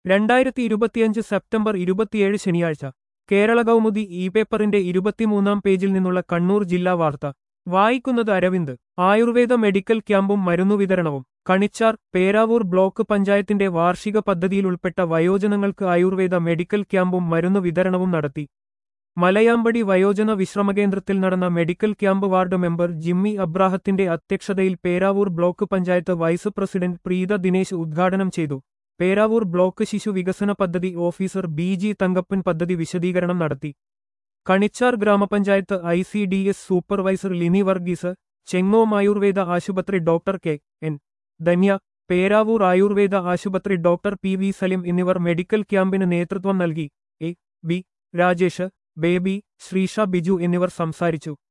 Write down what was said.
രണ്ടായിരത്തി ഇരുപത്തിയഞ്ച് സെപ്റ്റംബർ ഇരുപത്തിയേഴ് ശനിയാഴ്ച കേരള കൗമുദി ഇ പേപ്പറിന്റെ ഇരുപത്തിമൂന്നാം പേജിൽ നിന്നുള്ള കണ്ണൂർ ജില്ലാ വാർത്ത വായിക്കുന്നത് അരവിന്ദ് ആയുർവേദ മെഡിക്കൽ ക്യാമ്പും മരുന്നു വിതരണവും കണിച്ചാർ പേരാവൂർ ബ്ലോക്ക് പഞ്ചായത്തിന്റെ വാർഷിക പദ്ധതിയിൽ ഉൾപ്പെട്ട വയോജനങ്ങൾക്ക് ആയുർവേദ മെഡിക്കൽ ക്യാമ്പും മരുന്നു വിതരണവും നടത്തി മലയാമ്പടി വയോജന വിശ്രമകേന്ദ്രത്തിൽ നടന്ന medical camp ward member Jimmy അബ്രാഹത്തിന്റെ അധ്യക്ഷതയിൽ Peravoor block panchayat vice president Preetha Dinesh ഉദ്ഘാടനം ചെയ്തു പേരാവൂർ ബ്ലോക്ക് ശിശു വികസന പദ്ധതി ഓഫീസർ ബി ജി തങ്കപ്പൻ പദ്ധതി വിശദീകരണം നടത്തി കണിച്ചാർ ഗ്രാമപഞ്ചായത്ത് I C D S supervisor Lini Varghese Chengom ആയുർവേദ ആശുപത്രി doctor K N Dhanya Peravoor ആയുർവേദ ആശുപത്രി ഡോക്ടർ പി വി സലിം എന്നിവർ മെഡിക്കൽ ക്യാമ്പിന് നേതൃത്വം നൽകി എ ബി രാജേഷ് ബേബി ശ്രീഷ ബിജു എന്നിവർ സംസാരിച്ചു